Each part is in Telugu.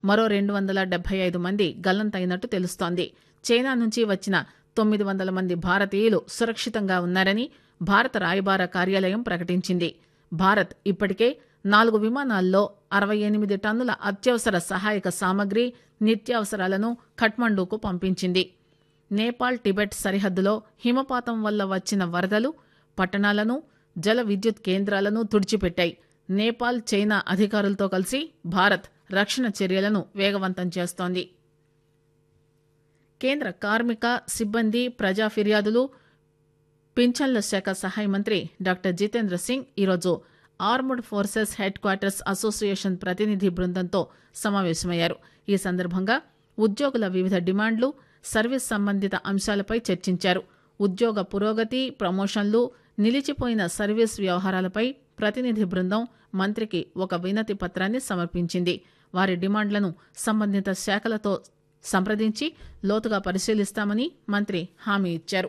మరో రెండు వందల డెబ్బై ఐదు మంది గల్లంతైనట్టు తెలుస్తోంది చైనా నుంచి వచ్చిన తొమ్మిది వందల మంది భారతీయులు సురక్షితంగా ఉన్నారని భారత రాయబార కార్యాలయం ప్రకటించింది భారత్ ఇప్పటికే నాలుగు విమానాల్లో అరవై ఎనిమిది టన్నుల అత్యవసర సహాయక సామగ్రి నిత్యావసరాలను ఖట్మండూకు పంపించింది నేపాల్ టిబెట్ సరిహద్దులో హిమపాతం వల్ల వచ్చిన వరదలు పట్టణాలను జల విద్యుత్ కేంద్రాలను తుడిచిపెట్టాయి నేపాల్ చైనా అధికారులతో కలిసి భారత్ రక్షణ చర్యలను వేగవంతం చేస్తోంది కేంద్ర కార్మిక సిబ్బంది ప్రజా ఫిర్యాదులు పింఛన్ల శాఖ సహాయ మంత్రి డాక్టర్ జితేంద్ర సింగ్ ఈరోజు armed forces headquarters association ప్రతినిధి బృందంతో సమావేశమయ్యారు ఈ సందర్భంగా ఉద్యోగుల వివిధ డిమాండ్లు సర్వీస్ సంబంధిత అంశాలపై చర్చించారు ఉద్యోగ పురోగతి ప్రమోషన్లు నిలిచిపోయిన సర్వీస్ వ్యవహారాలపై ప్రతినిధి బృందం మంత్రికి ఒక వినతి పత్రాన్ని సమర్పించింది వారి డిమాండ్లను సంబంధిత శాఖలతో సంప్రదించి లోతుగా పరిశీలిస్తామని మంత్రి హామీ ఇచ్చారు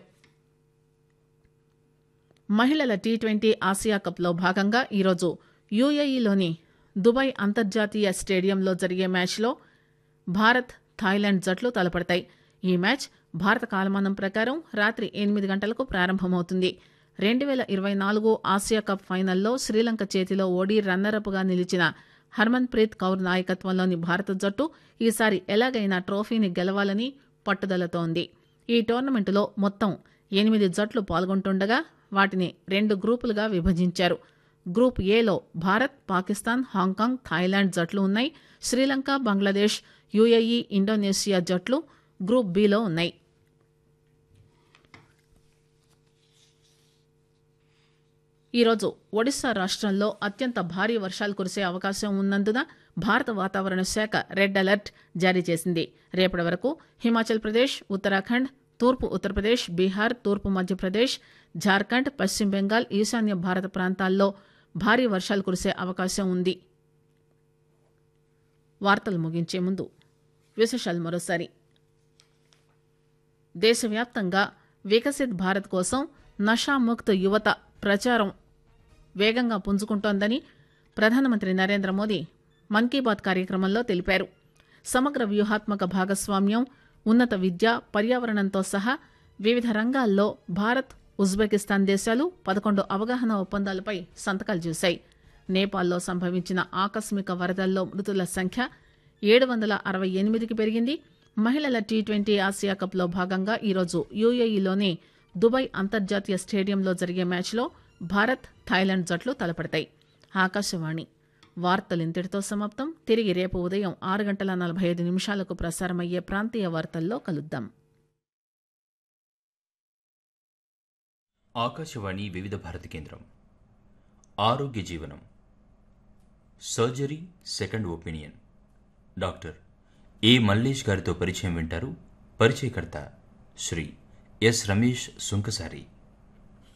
మహిళల టీ ట్వంటీ ఆసియా కప్లో భాగంగా ఈరోజు యుఏఈలోని దుబాయ్ అంతర్జాతీయ స్టేడియంలో జరిగే మ్యాచ్లో భారత్ థాయిలాండ్ జట్లు తలపడతాయి ఈ మ్యాచ్ భారత కాలమానం ప్రకారం రాత్రి ఎనిమిది గంటలకు ప్రారంభమవుతుంది రెండు వేల ఇరవై నాలుగు ఆసియా కప్ ఫైనల్లో శ్రీలంక చేతిలో ఓడి రన్నరప్గా నిలిచిన హర్మన్ ప్రీత్ కౌర్ నాయకత్వంలోని భారత జట్టు ఈసారి ఎలాగైనా ట్రోఫీని గెలవాలని పట్టుదలతో ఉంది ఈ టోర్నమెంటులో మొత్తం ఎనిమిది జట్లు పాల్గొంటుండగా వాటిని రెండు గ్రూపులుగా విభజించారు గ్రూప్ ఏలో భారత్ పాకిస్తాన్ హాంకాంగ్ థాయిలాండ్ జట్లు ఉన్నాయి శ్రీలంక బంగ్లాదేశ్ యుఏఈ ఇండోనేషియా జట్లు గ్రూప్ బిలో ఉన్నాయి ఈరోజు ఒడిశా రాష్ట్రంలో అత్యంత భారీ వర్షాలు కురిసే అవకాశం ఉన్నందున భారత వాతావరణ శాఖ రెడ్ అలర్ట్ జారీ చేసింది రేపటి వరకు హిమాచల్ ప్రదేశ్ ఉత్తరాఖండ్ తూర్పు ఉత్తరప్రదేశ్ బీహార్ తూర్పు మధ్యప్రదేశ్ జార్ఖండ్ పశ్చిమ బెంగాల్ ఈశాన్య భారత ప్రాంతాల్లో భారీ వర్షాలు కురిసే అవకాశం ఉంది వార్తలు ముగించే ముందు విశేషాలు మరోసారి దేశవ్యాప్తంగా వికసిత్ భారత్ కోసం నషాముక్త్ యువత ప్రచారం వేగంగా పుంజుకుంటోందని ప్రధానమంత్రి నరేంద్ర మోదీ మన్ కీ బాత్ కార్యక్రమంలో తెలిపారు సమగ్ర వ్యూహాత్మక భాగస్వామ్యం ఉన్నత విద్య పర్యావరణంతో సహా వివిధ రంగాల్లో భారత్ ఉజ్బెకిస్తాన్ దేశాలు పదకొండు అవగాహన ఒప్పందాలపై సంతకాలు చేశాయి నేపాల్లో సంభవించిన ఆకస్మిక వరదల్లో మృతుల సంఖ్య ఏడు వందల అరవై ఎనిమిదికి పెరిగింది మహిళల టీ ట్వంటీ ఆసియా కప్లో భాగంగా ఈరోజు యూఏఈలోని దుబాయ్ అంతర్జాతీయ స్టేడియంలో జరిగే మ్యాచ్లో భారత్ థాయిలాండ్ జట్లు తలపడతాయి ఆకాశవాణి వార్తలు ఇంతటితో సమాప్తం తిరిగి రేపు ఉదయం ఆరు గంటల నలభై ఐదు నిమిషాలకు ప్రసారమయ్యే ప్రాంతీయ వార్తల్లో కలుద్దాం ఆకాశవాణి వివిధ భారతి కేంద్రం ఆరోగ్య జీవనం surgery second opinion doctor A Mallesh గారితో పరిచయం వింటారు పరిచయకర్త శ్రీ ఎస్ రమేష్ సుంకసారి